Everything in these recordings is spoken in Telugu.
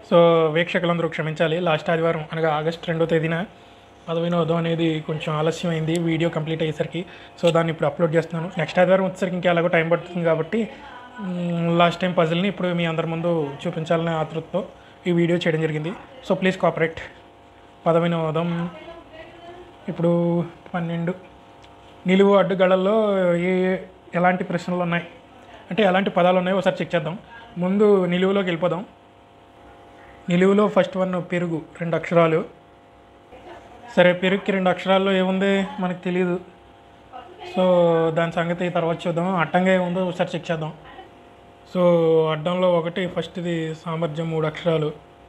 సో వీక్షకులందరూ క్షమించాలి లాస్ట్ ఆదివారం అనగా ఆగస్ట్ రెండో తేదీన పదవినోదం అనేది కొంచెం ఆలస్యమైంది వీడియో కంప్లీట్ అయ్యేసరికి సో దాన్ని ఇప్పుడు అప్లోడ్ చేస్తున్నాను నెక్స్ట్ ఆదివారం వచ్చేసరికి ఇంకా ఎలాగో టైం పడుతుంది కాబట్టి లాస్ట్ టైం పజిల్ని ఇప్పుడు మీ అందరి ముందు చూపించాలనే ఆతృతతో ఈ వీడియో చేయడం జరిగింది సో ప్లీజ్ కోఆపరేట్ పదవినోదం ఇప్పుడు పన్నెండు నిలువు అడ్డుగళ్ళల్లో ఏ ఎలాంటి ప్రశ్నలు ఉన్నాయి అంటే ఎలాంటి పదాలు ఉన్నాయో ఒకసారి చెక్ చేద్దాం ముందు నిలువులోకి వెళ్ళిపోదాం నిలువులో ఫస్ట్ వన్ పెరుగు రెండు అక్షరాలు సరే పెరుగుకి రెండు అక్షరాల్లో ఏముంది మనకు తెలియదు సో దాని సంగతి తర్వాత చూద్దాం అడ్డంగా ఏముందో ఒకసారి చెక్ చేద్దాం సో అడ్డంలో ఒకటి ఫస్ట్ది సామర్థ్యం మూడు అక్షరాలు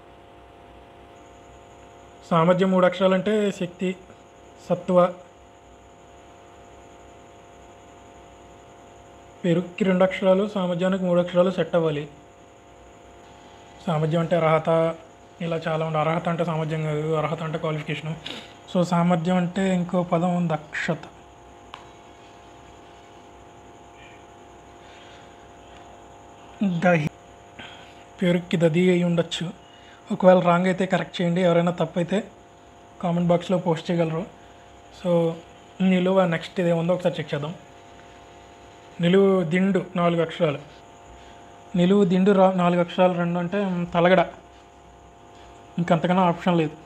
సామర్థ్యం మూడు అక్షరాలు అంటే శక్తి సత్వ పెరుగుకి రెండు అక్షరాలు సామర్థ్యానికి మూడు అక్షరాలు సెట్ అవ్వాలి సామర్థ్యం అంటే అర్హత ఇలా చాలా ఉంది అర్హత అంటే సామర్థ్యం కాదు అర్హత అంటే క్వాలిఫికేషన్ సో సామర్థ్యం అంటే ఇంకో పదం ఉంది దక్షత దహి పేరుకి దది అయి ఉండొచ్చు ఒకవేళ రాంగ్ అయితే కరెక్ట్ చేయండి ఎవరైనా తప్పు అయితే కామెంట్ బాక్స్లో పోస్ట్ చేయగలరు సో నిలువ నెక్స్ట్ ఇదేముందో ఒకసారి చెక్ చేద్దాం నిలువు దిండు నాలుగు అక్షరాలు నిలువు దిండు రా నాలుగు అక్షరాలు రెండు అంటే మ్, తలగడ ఇంకంతకన్నా ఆప్షన్ లేదు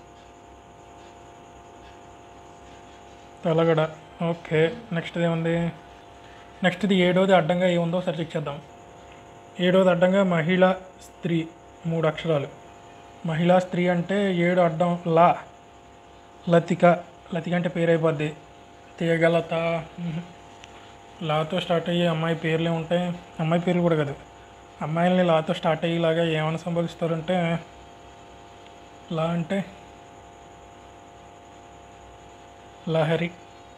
తలగడ ఓకే నెక్స్ట్ ఏముంది నెక్స్ట్ ఇది ఏడోది అడ్డంగా ఏముందో ఒకసారి చెక్ చేద్దాం ఏడోది అడ్డంగా మహిళ స్త్రీ మూడు అక్షరాలు మహిళా స్త్రీ అంటే ఏడు అడ్డం లా లతిక లతిక అంటే పేరు అయిపోద్ది తీయగలత మ్మ్. లాతో స్టార్ట్ అయ్యే అమ్మాయి పేర్లే ఉంటాయి అమ్మాయి పేర్లు కూడా కాదు అమ్మాయిల్ని లాతో స్టార్ట్ అయ్యేలాగా ఏమైనా సంభవిస్తారంటే లా అంటే లహరి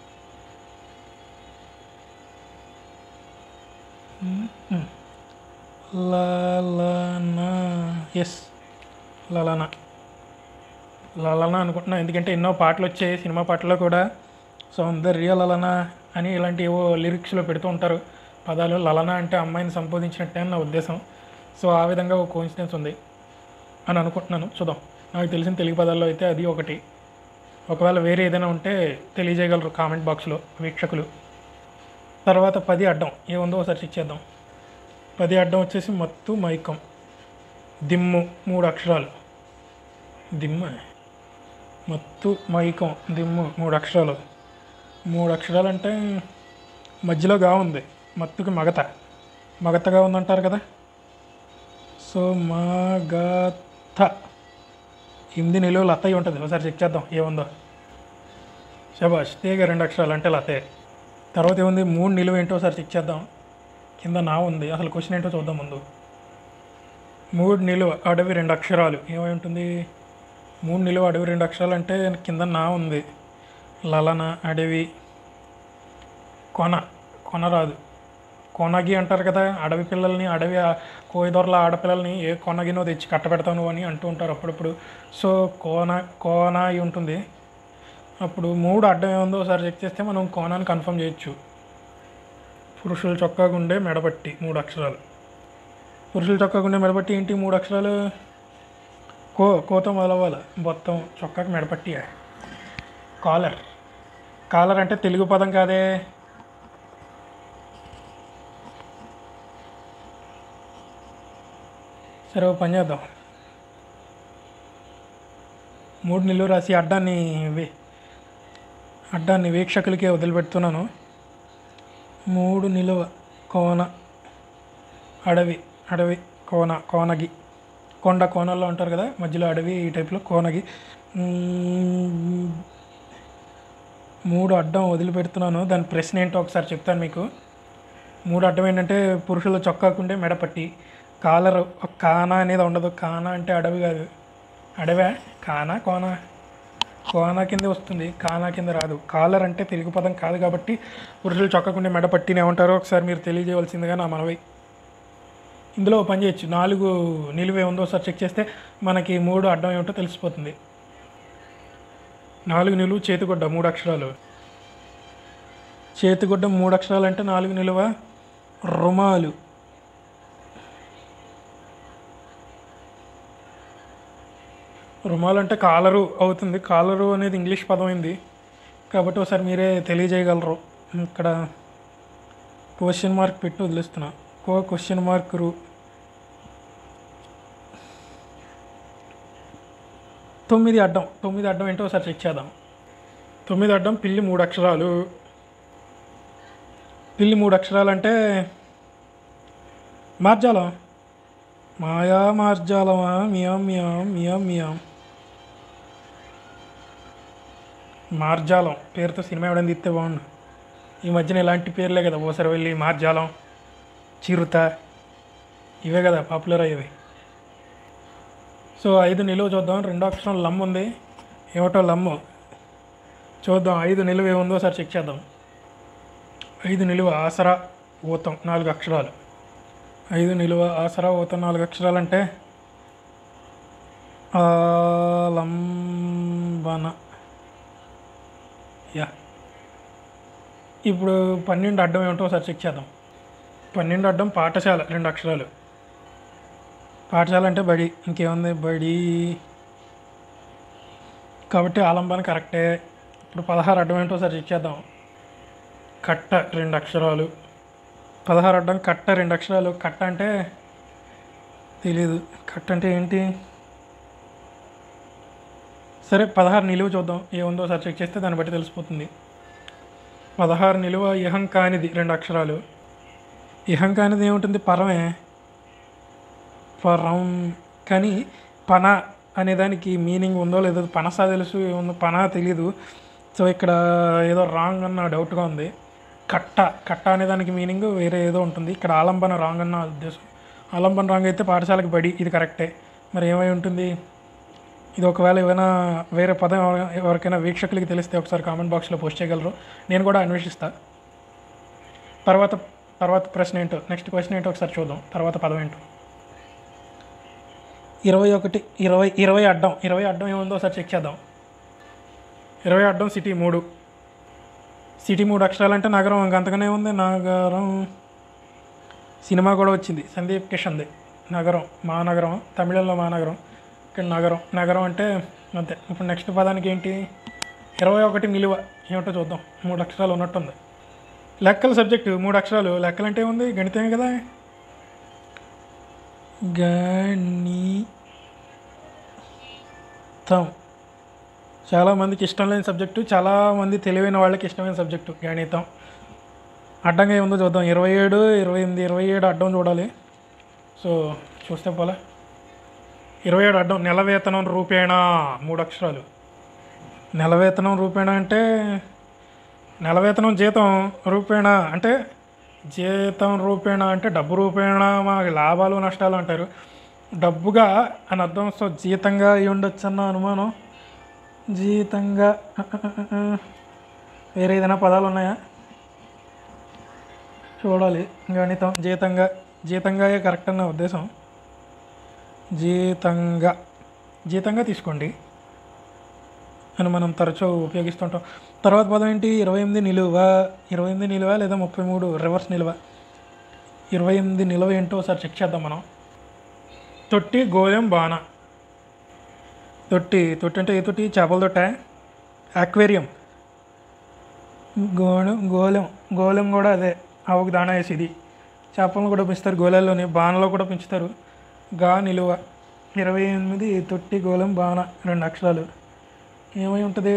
లలనా ఎస్ లలనా లలనా అనుకుంటున్నా ఎందుకంటే ఎన్నో పాటలు వచ్చాయి సినిమా పాటల్లో కూడా సౌందర్య లలన అని ఇలాంటి ఏవో లిరిక్స్లో పెడుతూ ఉంటారు పదాలు లలన అంటే అమ్మాయిని సంబోధించినట్టే అని నా ఉద్దేశం సో ఆ విధంగా ఒక కోయిన్సిడెన్స్ ఉంది అని అనుకుంటున్నాను చూద్దాం నాకు తెలిసిన తెలుగు పదాల్లో అయితే అది ఒకటి ఒకవేళ వేరే ఏదైనా ఉంటే తెలియజేయగలరు కామెంట్ బాక్స్లో వీక్షకులు తర్వాత పది అడ్డం ఏముందో ఒకసారి చెక్ చేద్దాం పది అడ్డం వచ్చేసి మత్తు మైకం దిమ్ము మూడు అక్షరాలు దిమ్మ మత్తు మైకం దిమ్ము మూడు అక్షరాలు మూడు అక్షరాలు అంటే మధ్యలో గా ఉంది మత్తుకి మగత మగతగా ఉందంటారు కదా సో మగత ఎనిమిది నిలువ లతయ్య ఉంటుంది ఒకసారి చెక్ చేద్దాం ఏముందో శబాష్ తేగ రెండు అక్షరాలు అంటే లతే తర్వాత ఏముంది మూడు నిలువ ఏంటో ఒకసారి చెక్ చేద్దాం కింద నా ఉంది అసలు క్వశ్చన్ ఏంటో చూద్దాం ముందు మూడు నిలువ అడవి రెండు అక్షరాలు ఏమై ఉంటుంది మూడు నిలువ అడవి రెండు అక్షరాలు అంటే కింద నా ఉంది లలన అడవి కొన కొన రాదు కొనగి అంటారు కదా అడవి పిల్లల్ని అడవి ఆ కోయిదొరల ఆడపిల్లల్ని ఏ కొనగినో తెచ్చి కట్టబెడతావు నువ్వు అని అంటూ ఉంటారు అప్పుడప్పుడు సో కోన కోన అయి ఉంటుంది అప్పుడు మూడు అడ్డం ఏముందో ఒకసారి చెక్ చేస్తే మనం కోనాన్ని కన్ఫర్మ్ చేయొచ్చు పురుషుల చొక్కాగా ఉండే మెడపట్టి మూడు అక్షరాలు పురుషుల చొక్కాగా ఉండే మెడపట్టి ఏంటి మూడు అక్షరాలు కో కోతో మొదలవ్వాలి మొత్తం చొక్కాకి మెడపట్టి కాలర్ కాలర్ అంటే తెలుగు పదం కాదే సరే ఓ పని చేద్దాం మూడు నిలువు రాసి అడ్డాన్ని వే- అడ్డాన్ని వీక్షకులకే వదిలిపెడుతున్నాను మూడు నిలువ కోన అడవి అడవి కోన కోనగి కొండ కోనల్లో ఉంటారు కదా మధ్యలో అడవి ఈ టైప్లో కోనగి మ్మ్. మూడు అడ్డం వదిలిపెడుతున్నాను దాని ప్రశ్న ఏంటో ఒకసారి చెప్తాను మీకు మూడు అడ్డం ఏంటంటే పురుషుల చొక్కాకుండే మెడపట్టి కాలర్ ఒక కానా అనేది ఉండదు కానా అంటే అడవి కాదు అడవే కానా కోనా కోనా కింద వస్తుంది కానా కింద రాదు కాలర్ అంటే తెలుగు పదం కాదు కాబట్టి పురుషులు చొక్కకుండే మెడ పట్టిన ఏమంటారో ఒకసారి మీరు తెలియజేయవలసిందిగా నా మనవి ఇందులో ఓ పని చేయొచ్చు నాలుగు నిలువే ఉందో ఒకసారి చెక్ చేస్తే మనకి మూడు అడ్డం ఏమిటో తెలిసిపోతుంది నాలుగు నిలువు చేతిగుడ్డ మూడు అక్షరాలు చేతిగుడ్డ మూడు అక్షరాలు అంటే నాలుగు నిలువ రుమాలు రుమాలు అంటే కాలరు అవుతుంది కాలరు అనేది ఇంగ్లీష్ పదం అయింది కాబట్టి ఒకసారి మీరే తెలియజేయగలరు ఇక్కడ క్వశ్చన్ మార్క్ పెట్టి వదిలేస్తున్నా కో క్వశ్చన్ మార్క్ రు తొమ్మిది అడ్డం తొమ్మిది అడ్డం ఏంటో ఒకసారి చెక్ చేద్దాం తొమ్మిది అడ్డం పిల్లి మూడు అక్షరాలు పిల్లి మూడు అక్షరాలు అంటే మార్జాలం మాయా మార్జాలమా మియాం మియాం మియాం మియాం మార్జాలం పేరుతో సినిమా ఎవడని తీస్తే బాగుండు ఈ మధ్యన ఇలాంటి పేర్లే కదా ఓసరి వెళ్ళి మార్జాలం చిరుత ఇవే కదా పాపులర్ అయ్యేవి సో ఐదు నిలువ చూద్దాం రెండో అక్షరం లమ్ ఉంది ఏమిటో లమ్ము చూద్దాం ఐదు నిలువ ఏముందో ఒకసారి చెక్ చేద్దాం ఐదు నిలువ ఆసరా ఊతం నాలుగు అక్షరాలు ఐదు నిలువ ఆసరా ఊతం నాలుగు అక్షరాలు అంటే లంబన యా ఇప్పుడు పన్నెండు అడ్డం ఏమిటో ఒకసారి చెక్ చేద్దాం పన్నెండు అడ్డం పాఠశాల రెండు అక్షరాలు పాఠశాల అంటే బడి ఇంకేముంది బడి కాబట్టి ఆలంబన కరెక్టే ఇప్పుడు పదహారు అడ్డం ఏంటో ఒకసారి చెక్ చేద్దాం కట్ట రెండు అక్షరాలు పదహారు అడ్డం కట్ట రెండు అక్షరాలు కట్ట అంటే తెలీదు కట్ట అంటే ఏంటి సరే పదహారు నిలువ చూద్దాం ఏముందో ఒకసారి చెక్ చేస్తే దాన్ని బట్టి తెలిసిపోతుంది పదహారు నిలువ ఇహం కానిది రెండు అక్షరాలు ఇహం కానిది ఏముంటుంది పరమే పరం కానీ పన అనే దానికి మీనింగ్ ఉందో లేదో పనస తెలుసు ఏముందో పన తెలీదు సో ఇక్కడ ఏదో రాంగ్ అన్న డౌట్గా ఉంది కట్ట కట్ట అనే దానికి మీనింగ్ వేరే ఏదో ఉంటుంది ఇక్కడ ఆలంబన రాంగ్ అన్న ఉద్దేశం ఆలంబన రాంగ్ అయితే పాఠశాలకు బడి ఇది కరెక్టే మరి ఏమై ఉంటుంది ఇది ఒకవేళ ఏమైనా వేరే పదం ఎవర- ఎవరికైనా వీక్షకులకి తెలిస్తే ఒకసారి కామెంట్ బాక్స్లో పోస్ట్ చేయగలరు నేను కూడా అన్వేషిస్తా తర్వాత తర్వాత ప్రశ్న ఏంటో నెక్స్ట్ క్వశ్చన్ ఏంటో ఒకసారి చూద్దాం తర్వాత పదం ఏంటో ఇరవై ఒకటి ఇరవై ఇరవై అడ్డం ఇరవై అడ్డం ఏముందో ఒకసారి చెక్ చేద్దాం ఇరవై అడ్డం సిటీ మూడు సిటీ మూడు అక్షరాలు అంటే నగరం ఇంక అంతగానే ఉంది నగరం సినిమా కూడా వచ్చింది సందీప్ కిషన్ది నగరం మా నగరం తమిళంలో మా నగరం ఇక్కడ నగరం నగరం అంటే అంతే ఇప్పుడు నెక్స్ట్ పదానికి ఏంటి ఇరవై ఒకటి నిలువ ఏమిటో చూద్దాం మూడు అక్షరాలు ఉన్నట్టుంది లెక్కల సబ్జెక్టు మూడు అక్షరాలు లెక్కలు అంటే ఏముంది గణితమే కదా గణితం చాలామందికి ఇష్టం లేని సబ్జెక్టు చాలామంది తెలివైన వాళ్ళకి ఇష్టమైన సబ్జెక్టు గణితం అడ్డంగా ఏముందో చూద్దాం ఇరవై ఏడు ఇరవై ఎనిమిది ఇరవై ఏడు అడ్డం చూడాలి సో చూస్తే పోలే ఇరవై ఏడు అడ్డం నెల వేతనం రూపేణా మూడు అక్షరాలు నెల వేతనం రూపేణా అంటే నెల వేతనం జీతం రూపేణా అంటే జీతం రూపేణా అంటే డబ్బు రూపేణా మా లాభాలు నష్టాలు అంటారు డబ్బుగా అని అర్థం సో జీతంగా అయి ఉండొచ్చు అన్న అనుమానం జీతంగా వేరే ఏదైనా పదాలు ఉన్నాయా చూడాలి గణితం జీతంగా జీతంగా కరెక్ట్ అన్న ఉద్దేశం జీతంగా జీతంగా తీసుకోండి అని మనం తరచూ ఉపయోగిస్తుంటాం తర్వాత పదం ఏంటి ఇరవై ఎనిమిది నిలువ ఇరవై ఎనిమిది నిలువ లేదా ముప్పై మూడు రివర్స్ నిలువ ఇరవై ఎనిమిది నిలువ ఏంటో ఒకసారి చెక్ చేద్దాం మనం తొట్టి గోలెం బాణ తొట్టి తొట్టి అంటే ఏ తొట్టి చేపల తొట్ట అక్వేరియం గోళం గోళం గోళం కూడా అదే ఆవుకు దాణా వేసేది చేపలను కూడా పెంచుతారు గోళాల్లోని బాణలో కూడా పెంచుతారు గా నిలువ ఇరవై ఎనిమిది తొట్టి గోళం బాణ రెండు అక్షరాలు ఏమై ఉంటుంది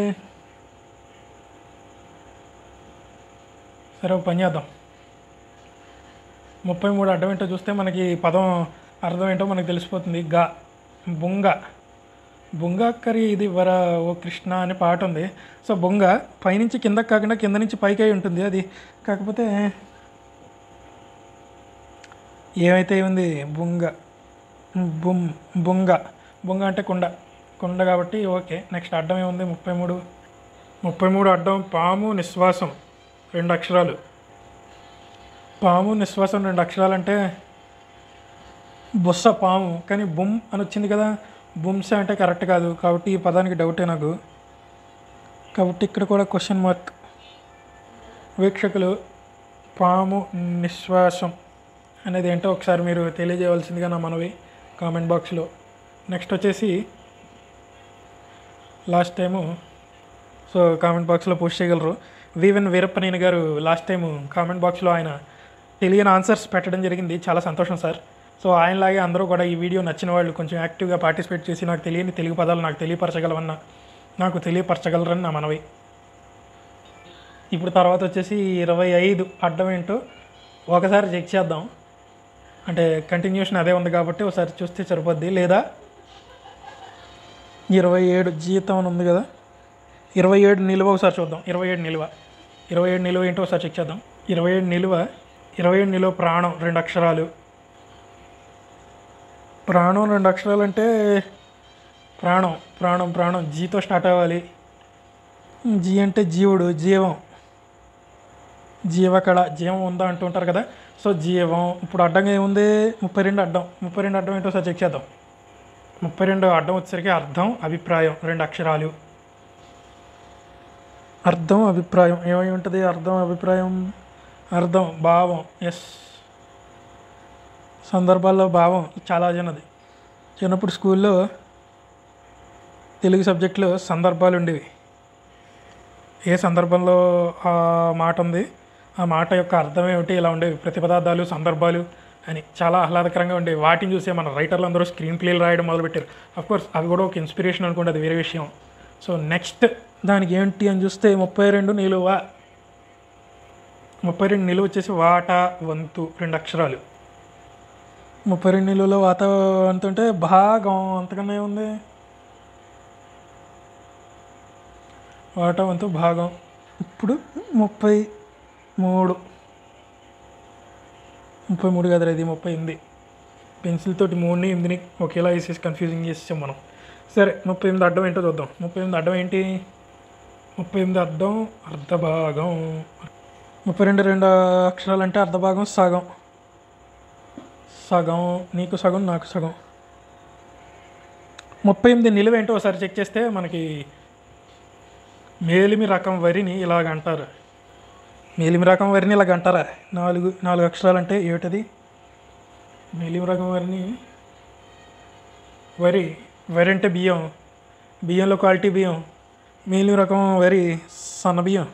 సరే ఒక పని చేద్దాం ముప్పై మూడు అడ్డం ఏంటో చూస్తే మనకి పదం అర్థం ఏంటో మనకు తెలిసిపోతుంది గా బుంగ బుంగ కరి ఇది వర ఓ కృష్ణ అనే పాట ఉంది సో బొంగ పైనుంచి కిందకి కాకుండా కింద నుంచి పైకి అయి ఉంటుంది అది కాకపోతే ఏమైతే ఉంది బుంగ బుమ్ బుంగ బుంగ అంటే కుండ కుండ కాబట్టి ఓకే నెక్స్ట్ అడ్డం ఏముంది ముప్పై మూడు ముప్పై మూడు అడ్డం పాము నిశ్వాసం రెండు అక్షరాలు పాము నిశ్వాసం రెండు అక్షరాలు అంటే బుస్స పాము కానీ బుమ్ అని వచ్చింది కదా బుమ్స అంటే కరెక్ట్ కాదు కాబట్టి ఈ పదానికి డౌటే నాకు కాబట్టి ఇక్కడ కూడా క్వశ్చన్ మార్క్ వీక్షకులు పాము నిశ్వాసం అనేది ఏంటో ఒకసారి మీరు తెలియజేయవలసిందిగా నా మనవి కామెంట్ బాక్స్లో నెక్స్ట్ వచ్చేసి లాస్ట్ టైము సో కామెంట్ బాక్స్లో పోస్ట్ చేయగలరు వివెన్ వీరప్పనేని గారు లాస్ట్ టైం కామెంట్ బాక్స్లో ఆయన తెలియని ఆన్సర్స్ పెట్టడం జరిగింది చాలా సంతోషం సార్ సో ఆయనలాగే అందరూ కూడా ఈ వీడియో నచ్చిన వాళ్ళు కొంచెం యాక్టివ్గా పార్టిసిపేట్ చేసి నాకు తెలియని తెలుగు పదాలు నాకు తెలియపరచగలవన్న నాకు తెలియపరచగలరని నా మనవి ఇప్పుడు తర్వాత వచ్చేసి ఇరవై ఐదు అడ్డం ఏంటో ఒకసారి చెక్ చేద్దాం అంటే కంటిన్యూషన్ అదే ఉంది కాబట్టి ఒకసారి చూస్తే సరిపోద్ది లేదా ఇరవై ఏడు జీతం అని ఉంది కదా ఇరవై ఏడు నిలువ ఒకసారి చూద్దాం ఇరవై ఏడు నిలువ ఇరవై ఏడు నిలువ ఏంటో ఒకసారి చెక్ చేద్దాం ఇరవై ఏడు నిలువ ఇరవై ఏడు నిలువ ప్రాణం రెండు అక్షరాలు ప్రాణం రెండు అక్షరాలు అంటే ప్రాణం ప్రాణం ప్రాణం జీతో స్టార్ట్ అవ్వాలి జీ అంటే జీవుడు జీవం జీవకళ జీవం ఉందా అంటుంటారు కదా సో జీవం ఇప్పుడు అడ్డంగా ఏముంది ముప్పై రెండు అడ్డం ముప్పై రెండు అడ్డం ఏంటో సార్ చెక్ చేద్దాం ముప్పై రెండు అడ్డం వచ్చేసరికి అర్థం అభిప్రాయం రెండు అక్షరాలు అర్థం అభిప్రాయం ఏమై ఉంటుంది అర్థం అభిప్రాయం అర్థం భావం ఎస్ సందర్భాల్లో భావం చాలా చిన్నది చిన్నప్పుడు స్కూల్లో తెలుగు సబ్జెక్టులో సందర్భాలు ఉండేవి ఏ సందర్భంలో ఆ మాట ఉంది ఆ మాట యొక్క అర్థం ఏమిటి ఇలా ఉండేవి ప్రతిపదార్థాలు సందర్భాలు అని చాలా ఆహ్లాదకరంగా ఉండేవి వాటిని చూసే మన రైటర్లు అందరూ స్క్రీన్ ప్లేలు రాయడం మొదలుపెట్టారు కోర్స్ అవి కూడా ఒక ఇన్స్పిరేషన్ అనుకోండి అది వేరే విషయం సో నెక్స్ట్ దానికి ఏంటి అని చూస్తే ముప్పై రెండు నిలువ ముప్పై రెండు నిలువ వచ్చేసి వాట వంతు రెండు అక్షరాలు ముప్పై రెండు నిలువలో వాత వంతు అంటే భాగం అంతకన్నా ఉంది వాట వంతు భాగం ఇప్పుడు ముప్పై మూడు ముప్పై మూడు కదరా ఇది ముప్పై ఎనిమిది పెన్సిల్ తోటి మూడుని ఎనిమిదిని ఒకేలా వేసేసి కన్ఫ్యూజింగ్ చేసాం మనం సరే ముప్పై ఎనిమిది అడ్డం ఏంటో చూద్దాం ముప్పై ఎనిమిది అడ్డం ఏంటి ముప్పై ఎనిమిది అడ్డం అర్ధభాగం ముప్పై రెండు రెండు అక్షరాలు అంటే అర్ధభాగం సగం సగం నీకు సగం నాకు సగం ముప్పై ఎనిమిది నిలువ ఏంటో ఒకసారి చెక్ చేస్తే మనకి మేలిమి రకం వరిని ఇలాగ అంటారు మేలిమి రకం వరిని ఇలాగ అంటారా నాలుగు నాలుగు అక్షరాలు అంటే ఏమిటది మేలిమి రకం వరిని వరి వరి అంటే బియ్యం బియ్యంలో క్వాలిటీ బియ్యం మేలిమి రకం వరి సన్న బియ్యం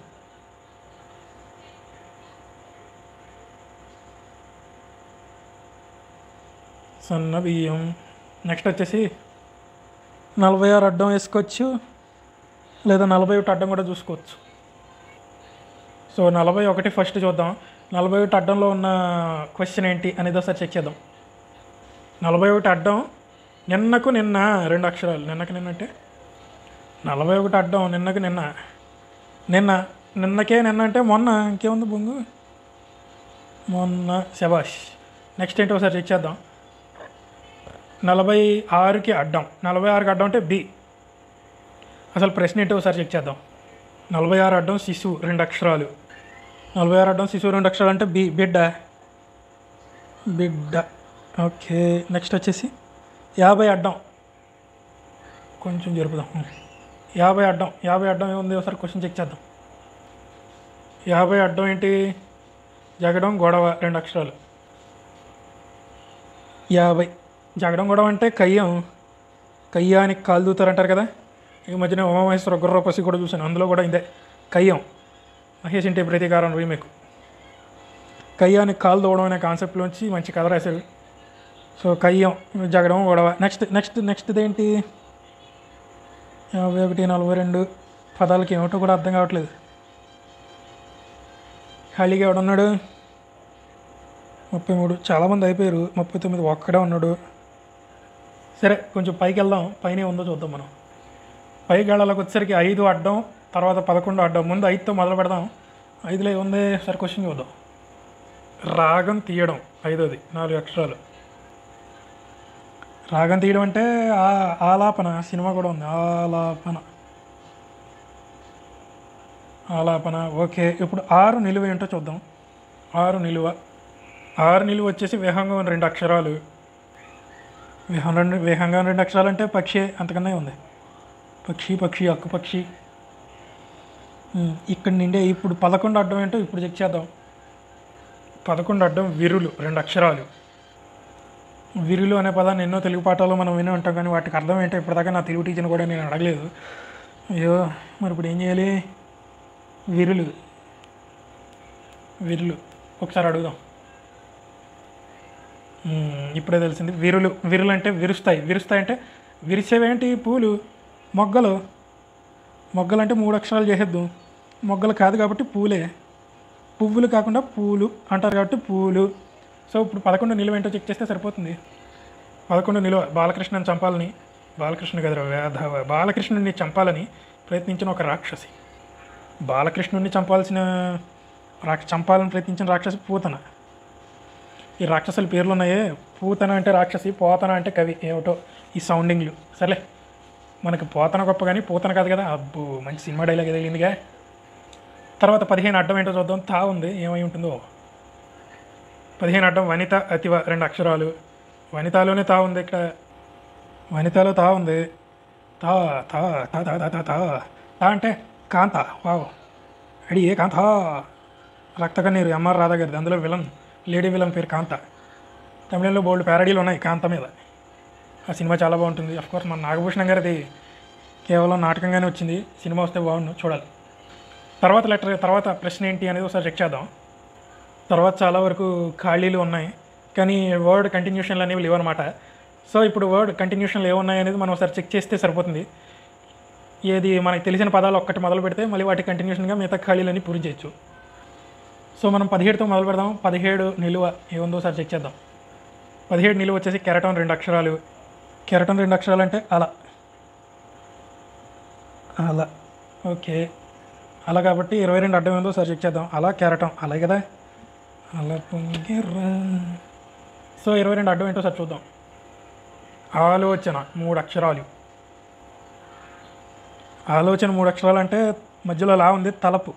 సన్న బియ్యం నెక్స్ట్ వచ్చేసి నలభై ఆరు అడ్డం వేసుకోవచ్చు లేదా నలభై ఒకటి అడ్డం కూడా చూసుకోవచ్చు సో నలభై ఒకటి ఫస్ట్ చూద్దాం నలభై ఒకటి అడ్డంలో ఉన్న క్వశ్చన్ ఏంటి అనేది ఒకసారి చెక్ చేద్దాం నలభై ఒకటి అడ్డం నిన్నకు నిన్న రెండు అక్షరాలు నిన్నకు నిన్న అంటే నలభై ఒకటి అడ్డం నిన్నకు నిన్న నిన్న నిన్నకే నిన్న అంటే మొన్న ఇంకేముంది బొంగు మొన్న శబాష్ నెక్స్ట్ ఏంటి ఒకసారి చెక్ చేద్దాం నలభై ఆరుకి అడ్డం నలభై ఆరుకి అడ్డం అంటే బి అసలు ప్రశ్న ఏంటో ఒకసారి చెక్ చేద్దాం నలభై ఆరు అడ్డం శిశువు రెండు అక్షరాలు నలభై ఆరు అడ్డం శిశువు రెండు అక్షరాలు అంటే బి బిడ్డ బిడ్డ ఓకే నెక్స్ట్ వచ్చేసి యాభై అడ్డం కొంచెం జరుపుదాం యాభై అడ్డం యాభై అడ్డం ఏముంది ఒకసారి క్వశ్చన్ చెక్ చేద్దాం యాభై అడ్డం ఏంటి జగడం గొడవ రెండు అక్షరాలు యాభై జగడం గొడవ అంటే కయ్యం కయ్యానికి కాలు దూతారంటారు కదా ఈ మధ్యన ఉమామహేశ్వర గుర్రపసి కూడా చూశాను అందులో కూడా ఇదే కయ్యం మహేష్ ఇంటి ప్రతీకారం రీమేక్ కయ్యానికి కాలు దూవడం అనే కాన్సెప్ట్లోంచి మంచి కథ రాశారు సో కయ్యం జగడం గొడవ నెక్స్ట్ నెక్స్ట్ నెక్స్ట్ ఇదేంటి యాభై ఒకటి నలభై రెండు పదాలకి ఏమిటో కూడా అర్థం కావట్లేదు ఖాళీగా ఎవడున్నాడు ముప్పై మూడు చాలామంది అయిపోయారు ముప్పై తొమ్మిది ఒక్కడే ఉన్నాడు సరే కొంచెం పైకి వెళ్దాం పైన ఉందో చూద్దాం మనం పైకి వెళ్ళాలకు వచ్చేసరికి ఐదు అడ్డం తర్వాత పదకొండు అడ్డం ముందు ఐదుతో మొదలు పెడదాం ఐదులో ఏముంది సరే క్వశ్చన్ చూద్దాం రాగం తీయడం ఐదోది నాలుగు అక్షరాలు రాగం తీయడం అంటే ఆ- ఆలాపన సినిమా కూడా ఉంది ఆలాపన ఆలాపన ఓకే ఇప్పుడు ఆరు నిలువ ఏంటో చూద్దాం ఆరు నిలువ ఆరు నిలువ వచ్చేసి విహంగం రెండు అక్షరాలు విహం రెండు విహంగం రెండు అక్షరాలు అంటే పక్షి అంతకన్నా ఉంది పక్షి పక్షి అక్కు పక్షి ఉమ్, ఇక్కడ నిండే ఇప్పుడు పదకొండు అడ్డం ఏంటో ఇప్పుడు చెక్ చేద్దాం పదకొండు అడ్డం విరులు రెండు అక్షరాలు విరులు అనే పదాన్ని ఎన్నో తెలుగు పాఠాల్లో మనం వినే ఉంటాం కానీ వాటికి అర్థం ఏంటో ఇప్పటిదాకా నా తెలుగు టీచర్ని కూడా నేను అడగలేదు అయ్యో మరి ఇప్పుడు ఏం చేయాలి విరులు విరులు ఒకసారి అడుగుదాం మ్మ్, ఇప్పుడే తెలిసింది విరులు విరులు అంటే విరుస్తాయి విరుస్తాయి అంటే విరిసేవేంటి పూలు మొగ్గలు మొగ్గలు అంటే మూడు అక్షరాలు చేసేద్దాం మొగ్గలు కాదు కాబట్టి పూలే పువ్వులు కాకుండా పూలు అంటారు కాబట్టి పూలు సో ఇప్పుడు పదకొండు నిలువ ఏంటో చెక్ చేస్తే సరిపోతుంది పదకొండు నిలువ బాలకృష్ణని చంపాలని బాలకృష్ణ గదిలో వేధవ బాలకృష్ణుడిని చంపాలని ప్రయత్నించిన ఒక రాక్షసి బాలకృష్ణుడిని చంపాల్సిన రాక్ష చంపాలని ప్రయత్నించిన రాక్షసి పూతన ఈ రాక్షసుల పేర్లు ఉన్నాయే పూతన అంటే రాక్షసి పోతన అంటే కవి ఏమిటో ఈ సౌండింగ్లు సర్లే మనకి పోతన గొప్ప కానీ పూతన కాదు కదా అబ్బో మంచి సినిమా డైలాగ్ తగిలిందిగా తర్వాత పదిహేను అడ్డం ఏంటో చూద్దాం తా ఉంది ఏమై ఉంటుందో పదిహేను అడ్డం వనిత అతివ రెండు అక్షరాలు వనితాలోనే తా ఉంది ఇక్కడ వనితలో తా ఉంది తా తా తా తా తా తా తా తా అంటే కాంత వావ్ అడి ఏ కాంత రక్త కన్నీరు ఎంఆర్ రాధా గారిది అందులో విలన్ లేడీ విలన్ పేరు కాంత తమిళంలో బోల్డ్ ప్యారడీలు ఉన్నాయి కాంత మీద ఆ సినిమా చాలా బాగుంటుంది కోర్స్ మన నాగభూషణం గారిది కేవలం నాటకంగానే వచ్చింది సినిమా వస్తే బాగుండు చూడాలి తర్వాత లెటర్ తర్వాత ప్రశ్న ఏంటి అనేది ఒకసారి చెక్ చేద్దాం తర్వాత చాలా వరకు ఖాళీలు ఉన్నాయి కానీ వర్డ్ కంటిన్యూషన్లు అనేవి లేవన్నమాట సో ఇప్పుడు వర్డ్ కంటిన్యూషన్లు ఏమున్నాయి అనేది మనం ఒకసారి చెక్ చేస్తే సరిపోతుంది ఏది మనకి తెలిసిన పదాలు ఒక్కటి మొదలు పెడితే మళ్ళీ వాటి కంటిన్యూషన్గా మిగతా ఖాళీలన్నీ పూర్తి చేయొచ్చు సో మనం పదిహేడుతో మొదలు పెడదాం పదిహేడు నిలువ ఏముందో ఒకసారి చెక్ చేద్దాం పదిహేడు నిలువ వచ్చేసి కెరటం రెండు అక్షరాలు కెరటం రెండు అక్షరాలు అంటే అలా అలా ఓకే అలా కాబట్టి ఇరవై రెండు అడ్డం ఏందో ఒకసారి చెక్ చేద్దాం అలా కెరటం అలా కదా అలా పొంగిర్రా సో ఇరవై రెండు అడ్డం ఏంటో సార్ చూద్దాం ఆలోచన మూడు అక్షరాలు ఆలోచన మూడు అక్షరాలు అంటే మధ్యలో లా ఉంది తలపు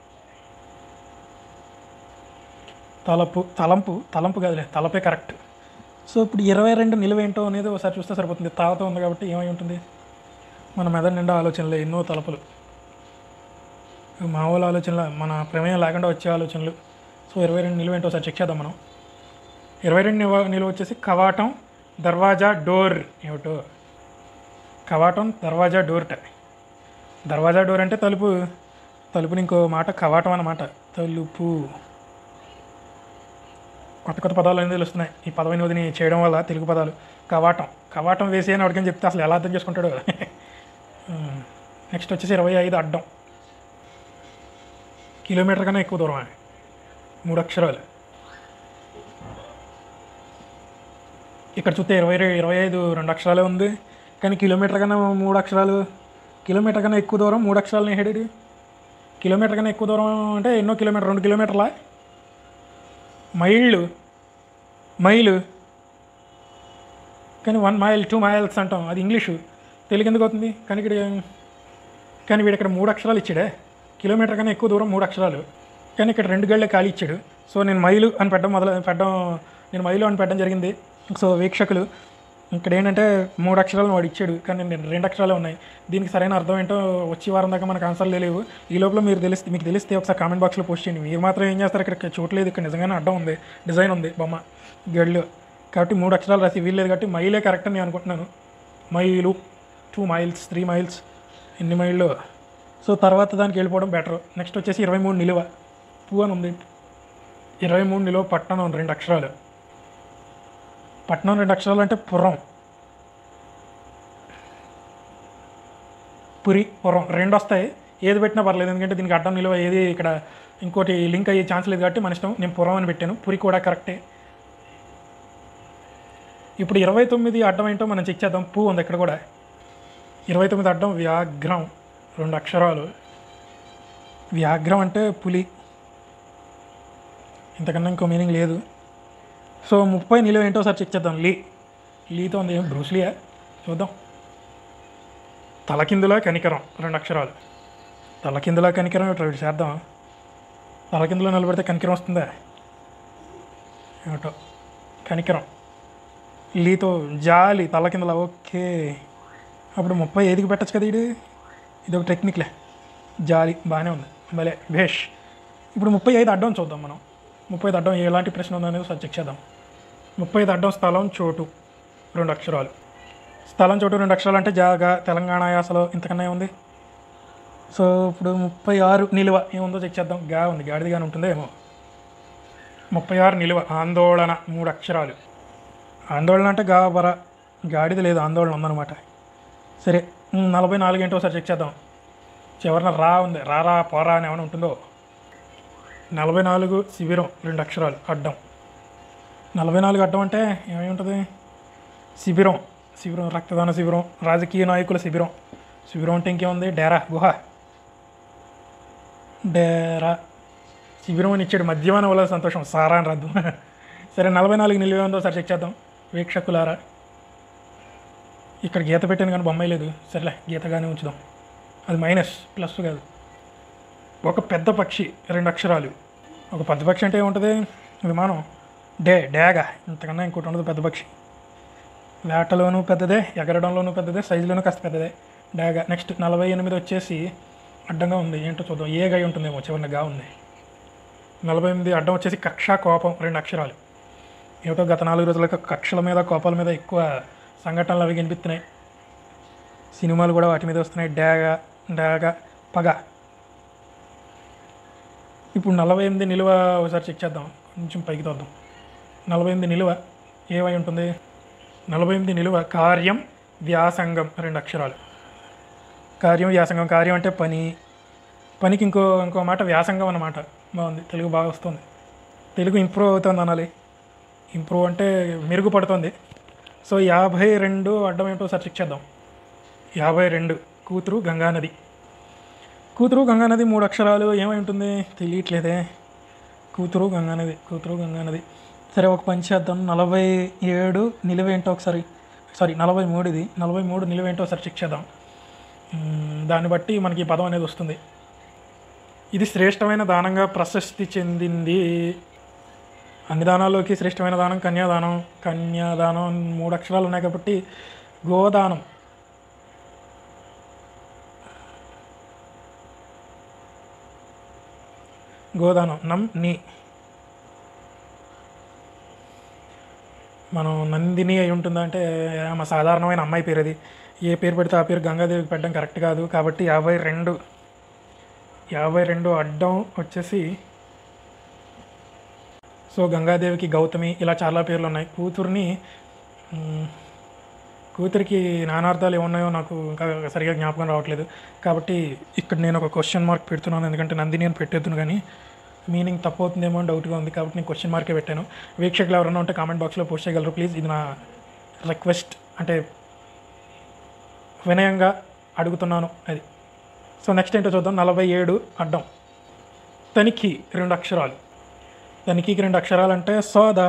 తలపు తలంపు తలంపు కాదులే తలపే కరెక్ట్ సో ఇప్పుడు ఇరవై రెండు నిలువేంటో అనేది ఒకసారి చూస్తే సరిపోతుంది తాత ఉంది కాబట్టి ఏమై ఉంటుంది మన మెదడు నిండా ఆలోచనలు ఎన్నో తలపులు మామూలు ఆలోచనలు మన ప్రమేయం లేకుండా వచ్చే ఆలోచనలు సో ఇరవై రెండు నిలువ ఏంటో ఒకసారి చెక్ చేద్దాం మనం ఇరవై రెండు నిలువ నిలువ వచ్చేసి కవాటం దర్వాజా డోర్ ఏమిటో కవాటం దర్వాజా డోర్ట దర్వాజా డోర్ అంటే తలుపు తలుపుని ఇంకో మాట కవాటం అన్నమాట తలుపు కొత్త కొత్త పదాలు అనేది తెలుస్తున్నాయి ఈ పదవి వినోదిని చేయడం వల్ల తెలుగు పదాలు కవాటం కవాటం వేసి అని అడిగని చెప్తే అసలు ఎలా అర్థం చేసుకుంటాడు నెక్స్ట్ వచ్చేసి ఇరవై ఐదు అడ్డం కిలోమీటర్ కన్నా ఎక్కువ దూరం మూడు అక్షరాలు ఇక్కడ చూస్తే ఇరవై రె- ఇరవై ఐదు రెండు అక్షరాలే ఉంది కానీ కిలోమీటర్ కన్నా మూడు అక్షరాలు కిలోమీటర్ కన్నా ఎక్కువ దూరం మూడు అక్షరాలు హెడెడ్ కిలోమీటర్ కన్నా ఎక్కువ దూరం అంటే ఎన్నో కిలోమీటర్ రెండు కిలోమీటర్లా మైళ్ళు మైలు కానీ వన్ మైల్ టూ మైల్స్ అంటాం అది ఇంగ్లీషు తెలుగు ఎందుకు అవుతుంది కానీ ఇక్కడ కానీ వీడు ఇక్కడ మూడు అక్షరాలు ఇచ్చాడే కిలోమీటర్ కన్నా ఎక్కువ దూరం మూడు అక్షరాలు కానీ ఇక్కడ రెండు గళ్ళే ఖాళీ ఇచ్చాడు సో నేను మైలు అని పెట్టడం మొదలు పెట్టడం నేను మైలు అని పెట్టడం జరిగింది సో వీక్షకులు ఇక్కడ ఏంటంటే మూడు అక్షరాలను వాడు ఇచ్చాడు కానీ నేను రెండు అక్షరాలే ఉన్నాయి దీనికి సరైన అర్థం ఏంటో వచ్చే వారం దాకా మనకు ఆన్సర్లు లేవు ఈ లోపల మీరు తెలిస్తే మీకు తెలిస్తే ఒకసారి కామెంట్ బాక్స్లో పోస్ట్ చేయండి మీరు మాత్రం ఏం చేస్తారు ఇక్కడ చూడలేదు ఇక్కడ నిజంగానే అడ్డం ఉంది డిజైన్ ఉంది బొమ్మ గళ్ళు కాబట్టి మూడు అక్షరాలు రాసి వీల్లేదు కాబట్టి మైలే కరెక్ట్ అని నేను అనుకుంటున్నాను mile two miles three miles ఎన్ని మైళ్ళు సో తర్వాత దానికి వెళ్ళిపోవడం బెటర్ నెక్స్ట్ వచ్చేసి ఇరవై మూడు నిలువ పూ అని ఉంది ఇరవై మూడు నిలువ పట్టణం రెండు అక్షరాలు పట్నం రెండు అక్షరాలు అంటే పురం పురి పురం రెండు వస్తాయి ఏది పెట్టినా పర్లేదు ఎందుకంటే దీనికి అడ్డం నిలువ ఏది ఇక్కడ ఇంకోటి లింక్ అయ్యే ఛాన్స్ లేదు కాబట్టి మన ఇష్టం నేను పురం అని పెట్టాను పురి కూడా కరెక్టే ఇప్పుడు ఇరవై తొమ్మిది అడ్డం ఏంటో మనం చెక్ చేద్దాం పూ ఉంది ఇక్కడ కూడా ఇరవై తొమ్మిది అడ్డం వ్యాఘ్రం రెండు అక్షరాలు వ్యాఘ్రం అంటే పులి ఇంతకన్నా ఇంకో మీనింగ్ లేదు సో ముప్పై నిలువ ఏంటో సార్ చెక్ చేద్దాం లీ లీతో ఉంది ఏం బ్రూస్లియా చూద్దాం తలకిందులా కనికరం రెండు అక్షరాలు తలకిందులా కనికరం ఇట్లా ఒకటి చేద్దాం తలకిందులో నిలబడితే కనికరం వస్తుందా ఏమిటో కనికరం లీతో జాలి తలకిందులా ఓకే అప్పుడు ముప్పై ఐదుకి పెట్టచ్చు కదా ఇది ఇది ఒక టెక్నిక్లే జాలి బాగానే ఉంది భలే భేష్ ఇప్పుడు ముప్పై ఐదు అడ్డం చూద్దాం మనం ముప్పై ఐదు అడ్డం ఎలాంటి ప్రశ్న ఉందనేది ఒకసారి చెక్ చేద్దాం ముప్పై ఐదు అడ్డం స్థలం చోటు రెండు అక్షరాలు స్థలం చోటు రెండు అక్షరాలు అంటే జాగా తెలంగాణ యాసలో ఇంతకన్నా ఉంది సో ఇప్పుడు ముప్పై ఆరు నిలువ ఏముందో చెక్ చేద్దాం గా ఉంది గాడిదిగానే ఉంటుందో ఏమో ముప్పై ఆరు నిలువ ఆందోళన మూడు అక్షరాలు ఆందోళన అంటే గా బర గాడిద లేదు ఆందోళన ఉందన్నమాట సరే ఉమ్, నలభై నాలుగు ఏంటో ఒకసారి చెక్ చేద్దాం చివరిన రా ఉంది రా రా పోరా అని ఏమైనా ఉంటుందో నలభై నాలుగు శిబిరం రెండు అక్షరాలు అడ్డం నలభై నాలుగు అడ్డం అంటే ఏమై ఉంటుంది శిబిరం శిబిరం రక్తదాన శిబిరం రాజకీయ నాయకుల శిబిరం శిబిరం అంటే ఇంకేముంది డేరా గుహ డేరా శిబిరం అని ఇచ్చాడు మద్యమాన వల్ల సంతోషం సారా అని రద్దు సరే నలభై నాలుగు నిలువ ఉందో సార్ చెక్ చేద్దాం వీక్షకులారా ఇక్కడ గీత పెట్టాను కానీ బొమ్మాయి లేదు సరేలే గీతగానే ఉంచుదాం అది మైనస్ ప్లస్ కాదు ఒక పెద్ద పక్షి రెండు అక్షరాలు ఒక పెద్ద పక్షి అంటే ఏముంటుంది విమానం డే డేగా ఇంతకన్నా ఇంకోటి ఉండదు పెద్ద పక్షి వేటలోనూ పెద్దదే ఎగరడంలోనూ పెద్దదే సైజులోనూ కాస్త పెద్దదే డేగా నెక్స్ట్ నలభై ఎనిమిది వచ్చేసి అడ్డంగా ఉంది ఏంటో చూద్దాం ఏ గై ఉంటుందేమో చివరిన గా ఉంది నలభై ఎనిమిది అడ్డం వచ్చేసి కక్ష కోపం రెండు అక్షరాలు ఏమిటో గత నాలుగు రోజులుగా కక్షల మీద కోపాల మీద ఎక్కువ సంఘటనలు అవి కనిపిస్తున్నాయి సినిమాలు కూడా వాటి మీద వస్తున్నాయి డాగ డాగ పగ ఇప్పుడు నలభై ఎనిమిది నిలువ ఒకసారి చెక్ చేద్దాం కొంచెం పైకి తోద్దాం నలభై ఎనిమిది నిలువ ఏమై ఉంటుంది నలభై ఎనిమిది నిలువ కార్యం వ్యాసంగం రెండు అక్షరాలు కార్యం వ్యాసంగం కార్యం అంటే పని పనికి ఇంకో ఇంకో మాట వ్యాసంగం అన్నమాట బాగుంది తెలుగు బాగా వస్తుంది తెలుగు ఇంప్రూవ్ అవుతుంది అనాలి ఇంప్రూవ్ అంటే మెరుగుపడుతుంది సో యాభై రెండు అడ్డం ఏంటో ఒకసారి చెక్ చేద్దాం యాభై రెండు కూతురు గంగానది కూతురు గంగానది మూడు అక్షరాలు ఏమై ఉంటుంది తెలియట్లేదే కూతురు గంగానది కూతురు గంగానది సరే ఒక పని చేద్దాం నలభై ఏడు నిలువేంటో ఒకసారి సారీ నలభై మూడు ఇది నలభై మూడు నిలువేంటో ఒకసారి చెక్ చేద్దాం మ్మ్, దాన్ని బట్టి మనకి ఈ పదం అనేది వస్తుంది ఇది శ్రేష్టమైన దానంగా ప్రశస్తి చెందింది అన్ని దానాల్లోకి శ్రేష్టమైన దానం కన్యాదానం కన్యాదానం మూడు అక్షరాలు ఉన్నాయి కాబట్టి గోదానం గోదానం నం ని మనం నందిని అయి ఉంటుందా అంటే ఆమె సాధారణమైన అమ్మాయి పేరు అది ఏ పేరు పెడితే ఆ పేరు గంగాదేవికి పెట్టడం కరెక్ట్ కాదు కాబట్టి యాభై రెండు యాభై రెండు అడ్డం వచ్చేసి సో గంగాదేవికి గౌతమి ఇలా చాలా పేర్లు ఉన్నాయి కూతుర్ని మ్, కూతురికి నానార్థాలు ఏమున్నాయో నాకు ఇంకా సరిగా జ్ఞాపకం రావట్లేదు కాబట్టి ఇక్కడ నేను ఒక క్వశ్చన్ మార్క్ పెడుతున్నాను ఎందుకంటే నందిని అని పెట్టేద్దును కానీ మీనింగ్ తప్పు అవుతుందేమో అని డౌట్గా ఉంది కాబట్టి నేను క్వశ్చన్ మార్కే పెట్టాను వీక్షకులు ఎవరైనా ఉంటే కామెంట్ బాక్స్లో పోస్ట్ చేయగలరు ప్లీజ్ ఇది నా రిక్వెస్ట్ అంటే వినయంగా అడుగుతున్నాను అది సో నెక్స్ట్ ఏంటో చూద్దాం నలభై ఏడు అడ్డం తనిఖీ రెండు అక్షరాలు తనిఖీకి రెండు అక్షరాలు అంటే సోదా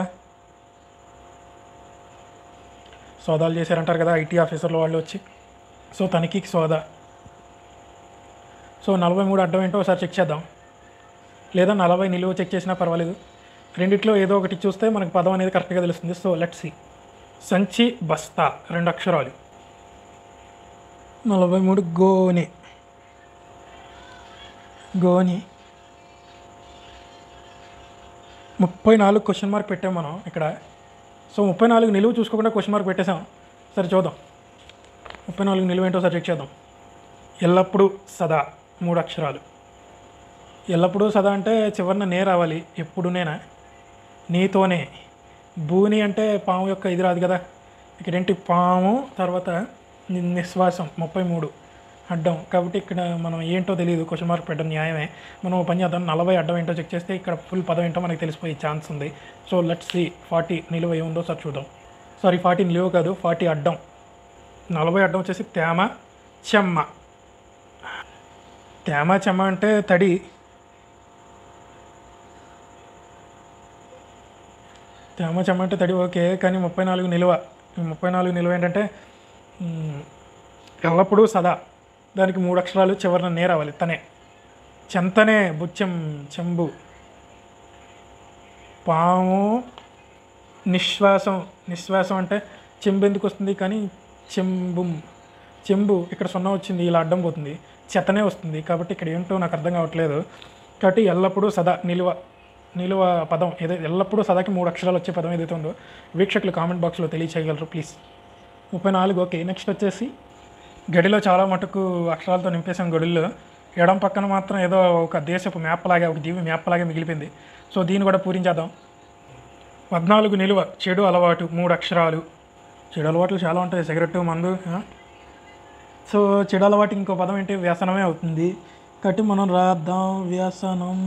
సోదాలు చేశారంటారు కదా ఐటీ ఆఫీసర్లు వాళ్ళు వచ్చి సో తనిఖీకి సోదా సో నలభై మూడు అడ్డం ఏంటో ఒకసారి చెక్ చేద్దాం లేదా నలభై నిలువ చెక్ చేసినా పర్వాలేదు రెండిట్లో ఏదో ఒకటి చూస్తే మనకు పదం అనేది కరెక్ట్గా తెలుస్తుంది సో లెట్ సి సంచి బస్తా రెండు అక్షరాలు నలభై మూడు గోని గోని ముప్పై నాలుగు క్వశ్చన్ మార్క్ పెట్టాం మనం ఇక్కడ సో ముప్పై నాలుగు నిలువు చూసుకోకుండా క్వశ్చన్ మార్క్ పెట్టేసాం సరే చూద్దాం ముప్పై నాలుగు నిలువ ఏంటో సరే చెక్ చేద్దాం ఎల్లప్పుడూ సదా మూడు అక్షరాలు ఎల్లప్పుడూ సదా అంటే చివరిన నే రావాలి ఎప్పుడు నేనా నీతోనే భూని అంటే పాము యొక్క ఇది రాదు కదా ఇక్కడేంటి పాము తర్వాత ని- నిశ్వాసం ముప్పై మూడు అడ్డం కాబట్టి ఇక్కడ మనం ఏంటో తెలియదు క్వశ్చన్ మార్క్ పెట్టడం న్యాయమే మనం ఓ పని చేద్దాం నలభై అడ్డం ఏంటో చెక్ చేస్తే ఇక్కడ ఫుల్ పదం ఏంటో మనకి తెలిసిపోయే ఛాన్స్ ఉంది సో లెట్స్ సి ఫార్టీ నిలువ ఏముందో సార్ చూద్దాం సారీ ఫార్టీ నిలువ కాదు ఫార్టీ అడ్డం నలభై అడ్డం వచ్చేసి తేమ చెమ్మ తేమ చెమ్మ అంటే తడి తేమ చెమ్మ అంటే తడి ఓకే కానీ ముప్పై నాలుగు నిలువ ఈ ముప్పై నాలుగు నిలువ ఏంటంటే మ్, ఎల్లప్పుడూ సదా దానికి మూడు అక్షరాలు చివరిన నే రావాలి తనే చెంతనే బుచ్చం చెంబు పాము నిశ్వాసం నిశ్వాసం అంటే చెంబు ఎందుకు వస్తుంది కానీ చెంబు చెంబు ఇక్కడ సున్నా వచ్చింది ఇలా అడ్డం పోతుంది చెత్తనే వస్తుంది కాబట్టి ఇక్కడ ఏంటో నాకు అర్థం కావట్లేదు కాబట్టి ఎల్లప్పుడూ సదా నిలువ నిలువ పదం ఏదైతే ఎల్లప్పుడూ సదాకి మూడు అక్షరాలు వచ్చే పదం ఏదైతే ఉందో వీక్షకులు కామెంట్ బాక్స్లో తెలియచేయగలరు ప్లీజ్ ముప్పై నాలుగు ఓకే నెక్స్ట్ వచ్చేసి గడిలో చాలా మటుకు అక్షరాలతో నింపేసాం గడుల్లో ఎడం పక్కన మాత్రం ఏదో ఒక దేశపు మ్యాప్ లాగా ఒక దీవి మ్యాప్ లాగా మిగిలిపోయింది సో దీన్ని కూడా పూరించేద్దాం పద్నాలుగు నిలువ చెడు అలవాటు మూడు అక్షరాలు చెడు అలవాట్లు చాలా ఉంటాయి సిగరెట్ మందు ఆ? సో చెడు అలవాటు ఇంకో పదం ఏంటి వ్యసనమే అవుతుంది కాబట్టి మనం రాద్దాం వ్యసనం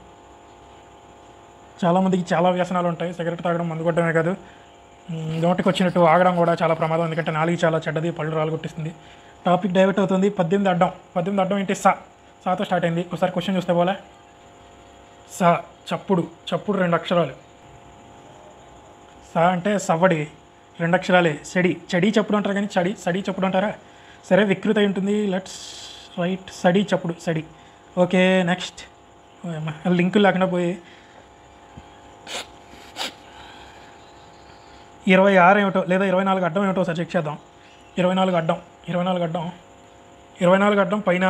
చాలామందికి చాలా వ్యసనాలు ఉంటాయి సిగరెట్ తాగడం మందు కొట్టడమే కాదు మ్, నోటికి వచ్చినట్టు ఆగడం కూడా చాలా ప్రమాదం ఎందుకంటే నాలుగు చాలా చెడ్డది పళ్ళు రాలు కొట్టిస్తుంది టాపిక్ డైవర్ట్ అవుతుంది పద్దెనిమిది అడ్డం పద్దెనిమిది అడ్డం ఏంటి సా సాతో స్టార్ట్ అయింది ఒకసారి క్వశ్చన్ చూస్తే పోలే సా చప్పుడు చప్పుడు రెండు అక్షరాలు సా అంటే సవ్వడి రెండు అక్షరాలే చెడి చెడి చప్పుడు అంటారు కానీ చడి సడి చప్పుడు అంటారా సరే వికృత అయి ఉంటుంది లెట్స్ రైట్ సడి చప్పుడు సడి ఓకే నెక్స్ట్ లింకులు లేకుండా పోయి ఇరవై ఆరు ఏమిటో లేదా ఇరవై నాలుగు అడ్డం ఏమిటో సార్ చెక్ చేద్దాం ఇరవై నాలుగు అడ్డం ఇరవై నాలుగు అడ్డం ఇరవై నాలుగు అడ్డం పైన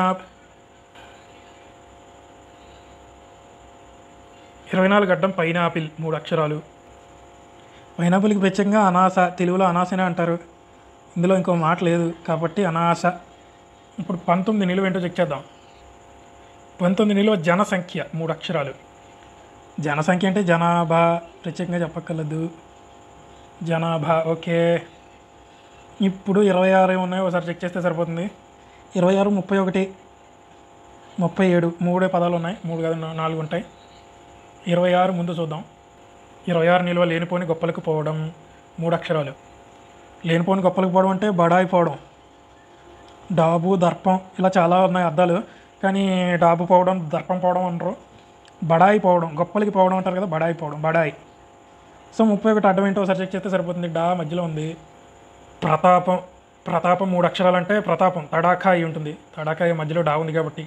ఇరవై నాలుగు అడ్డం పైనాపిల్ మూడు అక్షరాలు పైనాపిల్కి ప్రత్యేకంగా అనాస తెలుగులో అనాసనే అంటారు ఇందులో ఇంకో మాట లేదు కాబట్టి అనాస ఇప్పుడు పంతొమ్మిది నిలువ ఏంటో చెక్ చేద్దాం పంతొమ్మిది నిలువ జనసంఖ్య మూడు అక్షరాలు జనసంఖ్య అంటే జనాభా ప్రత్యేకంగా చెప్పక్కర్లేదు జనాభా ఓకే ఇప్పుడు ఇరవై ఆరు ఏమున్నాయో ఒకసారి చెక్ చేస్తే సరిపోతుంది ఇరవై ఆరు ముప్పై ఒకటి ముప్పై ఏడు మూడే పదాలు ఉన్నాయి మూడు కాదు నా- నాలుగు ఉంటాయి ఇరవై ఆరు ముందు చూద్దాం ఇరవై ఆరు నిల్వ లేనిపోని గొప్పలకు పోవడం మూడు అక్షరాలు లేనిపోని గొప్పలకు పోవడం అంటే బడాయి పోవడం డాబు దర్పం ఇలా చాలా ఉన్నాయి అర్థాలు కానీ డాబు పోవడం దర్పం పోవడం అంటారు బడాయి పోవడం గొప్పలకి పోవడం అంటారు కదా బడాయి పోవడం బడాయి సో ముప్పై ఒకటి అడ్డం ఏంటో ఒకసారి చెక్ చేస్తే సరిపోతుంది డా మధ్యలో ఉంది ప్రతాపం ప్రతాపం మూడు అక్షరాలు అంటే ప్రతాపం తడాకా అయి ఉంటుంది తడాకా అయి మధ్యలో డా ఉంది కాబట్టి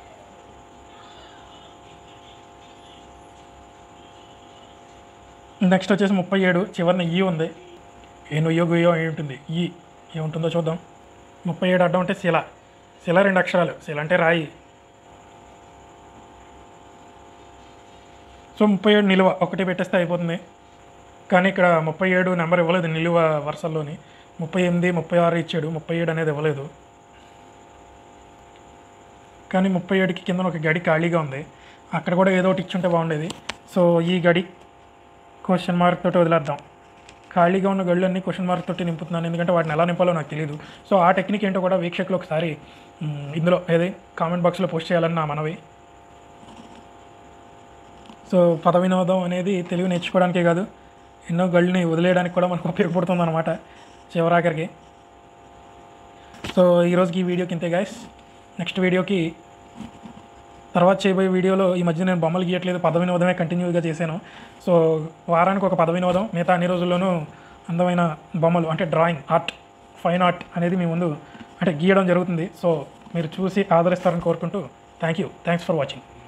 నెక్స్ట్ వచ్చేసి ముప్పై ఏడు చివరిన ఈ ఉంది ఏ నొయ్యో గుయ్యో అయి ఉంటుంది ఈ ఏముంటుందో చూద్దాం ముప్పై ఏడు అడ్డం అంటే శిల శిల రెండు అక్షరాలు శిల అంటే రాయి సో ముప్పై ఏడు నిలువ ఒకటి పెట్టేస్తే అయిపోతుంది కానీ ఇక్కడ ముప్పై ఏడు నెంబర్ ఇవ్వలేదు నిలువ వరుసల్లోని ముప్పై ఎనిమిది ముప్పై ఆరు ఇచ్చాడు ముప్పై ఏడు అనేది ఇవ్వలేదు కానీ ముప్పై ఏడుకి కింద ఒక గడి ఖాళీగా ఉంది అక్కడ కూడా ఏదో ఒకటి ఇచ్చుంటే బాగుండేది సో ఈ గడి క్వశ్చన్ మార్క్ తోటి వదిలేద్దాం ఖాళీగా ఉన్న గళ్ళన్నీ క్వశ్చన్ మార్క్ తోటి నింపుతున్నాను ఎందుకంటే వాటిని ఎలా నింపాలో నాకు తెలియదు సో ఆ టెక్నిక్ ఏంటో కూడా వీక్షకులు ఒకసారి మ్, ఇందులో ఏది కామెంట్ బాక్స్లో పోస్ట్ చేయాలని నా మనవి సో పద వినోదం అనేది తెలుగు నేర్చుకోవడానికే కాదు ఎన్నో గళ్ళని వదిలేయడానికి కూడా మనకు ఉపయోగపడుతుంది అనమాట చివరాఖరికి సో ఈరోజుకి ఈ వీడియోకి ఇంతే గాయస్ నెక్స్ట్ వీడియోకి తర్వాత చేయబోయే వీడియోలో ఈ మధ్య నేను బొమ్మలు గీయట్లేదు పద వినోదమే కంటిన్యూగా చేశాను సో వారానికి ఒక పద వినోదం మిగతా అన్ని రోజుల్లోనూ అందమైన బొమ్మలు అంటే డ్రాయింగ్ ఆర్ట్ ఫైన్ ఆర్ట్ అనేది మీ ముందు అంటే గీయడం జరుగుతుంది సో మీరు చూసి ఆదరిస్తారని కోరుకుంటూ thank you thanks for watching